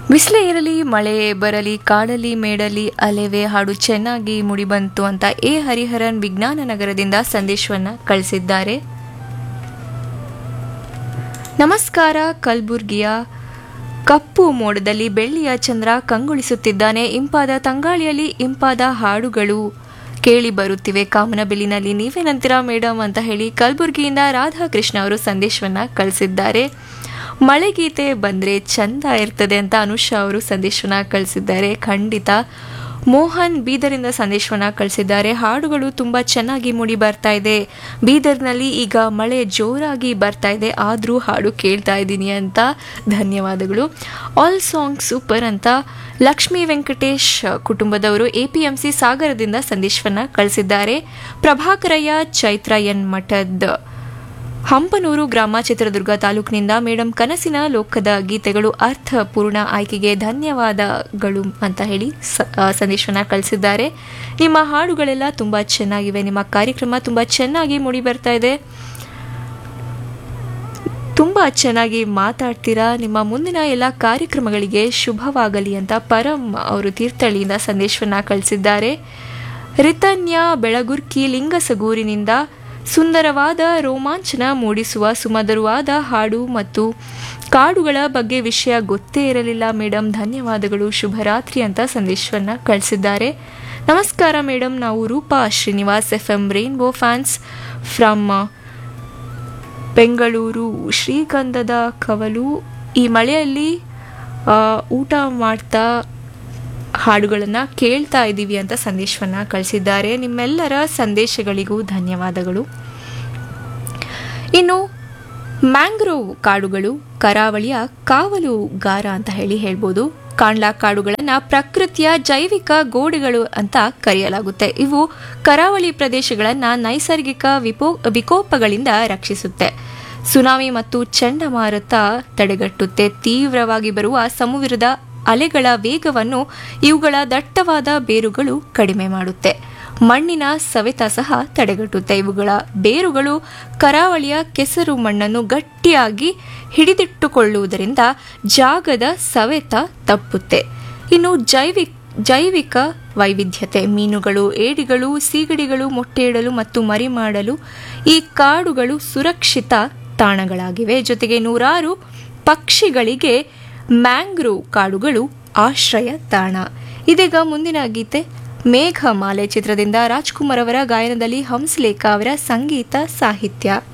ಬಿಸಿಲೇ ಇರಲಿ ಮಳೆ ಬರಲಿ ಕಾಡಲಿ ಮೇಡಲಿ ಅಲೆವೆ ಹಾಡು ಚೆನ್ನಾಗಿ ಮುಡಿಬಂತು ಅಂತ ಎ ಹರಿಹರನ್ ವಿಜ್ಞಾನ ನಗರದಿಂದ ಸಂದೇಶವನ್ನ ಕಳಿಸಿದ್ದಾರೆ ನಮಸ್ಕಾರ ಕಲ್ಬುರ್ಗಿಯ ಕಪ್ಪು ಮೋಡದಲ್ಲಿ ಬೆಳ್ಳಿಯ ಚಂದ್ರ ಕಂಗೊಳಿಸುತ್ತಿದ್ದಾನೆ ಇಂಪಾದ ತಂಗಾಳಿಯಲ್ಲಿ ಇಂಪಾದ ಹಾಡುಗಳು ಕೇಳಿ ಬರುತ್ತಿವೆ ಕಾಮನಬಿಲ್ಲಿನಲ್ಲಿ ನೀವೇನಂತೀರಾ ಮೇಡಮ್ ಅಂತ ಹೇಳಿ ಕಲಬುರಗಿಯಿಂದ ರಾಧಾಕೃಷ್ಣ ಅವರು ಸಂದೇಶವನ್ನ ಕಳಿಸಿದ್ದಾರೆ ಮಳೆಗೀತೆ ಬಂದರೆ ಚಂದ ಇರ್ತದೆ ಅಂತ ಅನುಷಾ ಅವರು ಸಂದೇಶವನ್ನ ಕಳಿಸಿದ್ದಾರೆ ಖಂಡಿತ ಮೋಹನ್ ಬೀದರಿಂದ ಸಂದೇಶವನ್ನ ಕಳಿಸಿದ್ದಾರೆ ಹಾಡುಗಳು ತುಂಬ ಚೆನ್ನಾಗಿ ಮೂಡಿ ಬರ್ತಾ ಇದೆ ಬೀದರ್ನಲ್ಲಿ ಈಗ ಮಳೆ ಜೋರಾಗಿ ಬರ್ತಾ ಇದೆ ಆದರೂ ಹಾಡು ಕೇಳ್ತಾ ಇದ್ದೀನಿ ಅಂತ ಧನ್ಯವಾದಗಳು ಆಲ್ ಸಾಂಗ್ ಸೂಪರ್ ಅಂತ ಲಕ್ಷ್ಮೀ ವೆಂಕಟೇಶ್ ಕುಟುಂಬದವರು ಎ ಪಿ ಎಂ ಸಿ ಸಾಗರದಿಂದ ಸಂದೇಶವನ್ನ ಕಳಿಸಿದ್ದಾರೆ ಪ್ರಭಾಕರಯ್ಯ ಚೈತ್ರ ಎನ್ ಮಠದ್ ಹಂಪನೂರು ಗ್ರಾಮ ಚಿತ್ರದುರ್ಗ ತಾಲೂಕಿನಿಂದ ಮೇಡಮ್ ಕನಸಿನ ಲೋಕದ ಗೀತೆಗಳು ಅರ್ಥಪೂರ್ಣ ಆಯ್ಕೆಗೆ ಧನ್ಯವಾದಗಳು ಅಂತ ಹೇಳಿ ಸ- ಆ, ಸಂದೇಶವನ್ನ ಕಳಿಸಿದ್ದಾರೆ ನಿಮ್ಮ ಹಾಡುಗಳೆಲ್ಲ ತುಂಬ ಚೆನ್ನಾಗಿವೆ ನಿಮ್ಮ ಕಾರ್ಯಕ್ರಮ ತುಂಬ ಚೆನ್ನಾಗಿ ಮೂಡಿ ಬರ್ತಾ ಇದೆ ತುಂಬ ಚೆನ್ನಾಗಿ ಮಾತಾಡ್ತೀರಾ ನಿಮ್ಮ ಮುಂದಿನ ಎಲ್ಲ ಕಾರ್ಯಕ್ರಮಗಳಿಗೆ ಶುಭವಾಗಲಿ ಅಂತ ಪರಂ ಅವರು ತೀರ್ಥಹಳ್ಳಿಯಿಂದ ಸಂದೇಶವನ್ನ ಕಳಿಸಿದ್ದಾರೆ ರಿತನ್ಯ ಬೆಳಗುರ್ಕಿ ಲಿಂಗಸಗೂರಿನಿಂದ ಸುಂದರವಾದ ರೋಮಾಂಚನ ಮೂಡಿಸುವ ಸುಮಧುರವಾದ ಹಾಡು ಮತ್ತು ಕಾಡುಗಳ ಬಗ್ಗೆ ವಿಷಯ ಗೊತ್ತೇ ಇರಲಿಲ್ಲ ಮೇಡಮ್ ಧನ್ಯವಾದಗಳು ಶುಭರಾತ್ರಿ ಅಂತ ಸಂದೇಶವನ್ನ ಕಳಿಸಿದ್ದಾರೆ ನಮಸ್ಕಾರ ಮೇಡಮ್ ನಾವು Roopa Srinivas F M rainbow fans from Bengaluru ಶ್ರೀಗಂಧದ ಕವಲು ಈ ಮಳೆಯಲ್ಲಿ ಆ, ಊಟ ಮಾಡ್ತಾ ಹಾಡುಗಳನ್ನು ಕೇಳ್ತಾ ಇದ್ದೀವಿ ಅಂತ ಸಂದೇಶವನ್ನು ಕಳಿಸಿದ್ದಾರೆ ನಿಮ್ಮೆಲ್ಲರ ಸಂದೇಶಗಳಿಗೂ ಧನ್ಯವಾದಗಳು ಇನ್ನು ಮ್ಯಾಂಗ್ರೋವ್ ಕಾಡುಗಳು ಕರಾವಳಿಯ ಕಾವಲುಗಾರ ಅಂತ ಹೇಳಿ ಹೇಳ್ಬೋದು ಕಾಂಡ್ಲಾ ಕಾಡುಗಳನ್ನು ಪ್ರಕೃತಿಯ ಜೈವಿಕ ಗೋಡೆಗಳು ಅಂತ ಕರೆಯಲಾಗುತ್ತೆ ಇವು ಕರಾವಳಿ ಪ್ರದೇಶಗಳನ್ನು ನೈಸರ್ಗಿಕ ವಿಪೋ ವಿಕೋಪಗಳಿಂದ ರಕ್ಷಿಸುತ್ತೆ ಸುನಾಮಿ ಮತ್ತು ಚಂಡಮಾರುತ ತಡೆಗಟ್ಟುತ್ತೆ ತೀವ್ರವಾಗಿ ಬರುವ ಸಮುದ್ರದ ಅಲೆಗಳ ವೇಗವನ್ನು ಇವುಗಳ ದಟ್ಟವಾದ ಬೇರುಗಳು ಕಡಿಮೆ ಮಾಡುತ್ತೆ ಮಣ್ಣಿನ ಸವೆತ ಸಹ ತಡೆಗಟ್ಟುತ್ತೆ ಇವುಗಳ ಬೇರುಗಳು ಕರಾವಳಿಯ ಕೆಸರು ಮಣ್ಣನ್ನು ಗಟ್ಟಿಯಾಗಿ ಹಿಡಿದಿಟ್ಟುಕೊಳ್ಳುವುದರಿಂದ ಜಾಗದ ಸವೆತ ತಪ್ಪುತ್ತೆ ಇನ್ನು ಜೈವಿಕ ಜೈವಿಕ ವೈವಿಧ್ಯತೆ ಮೀನುಗಳು ಏಡಿಗಳು ಸೀಗಡಿಗಳು ಮೊಟ್ಟೆ ಇಡಲು ಮತ್ತು ಮರಿ ಮಾಡಲು ಈ ಕಾಡುಗಳು ಸುರಕ್ಷಿತ ತಾಣಗಳಾಗಿವೆ ಜೊತೆಗೆ ನೂರಾರು ಪಕ್ಷಿಗಳಿಗೆ ಮ್ಯಾಂಗ್ರೋವ್ ಕಾಡುಗಳು ಆಶ್ರಯ ತಾಣ ಇದೀಗ ಮುಂದಿನ ಗೀತೆ ಮೇಘಮಾಲೆ ಚಿತ್ರದಿಂದ ರಾಜ್ಕುಮಾರ್ ಅವರ ಗಾಯನದಲ್ಲಿ ಹಂಸಲೇಖ ಅವರ ಸಂಗೀತ ಸಾಹಿತ್ಯ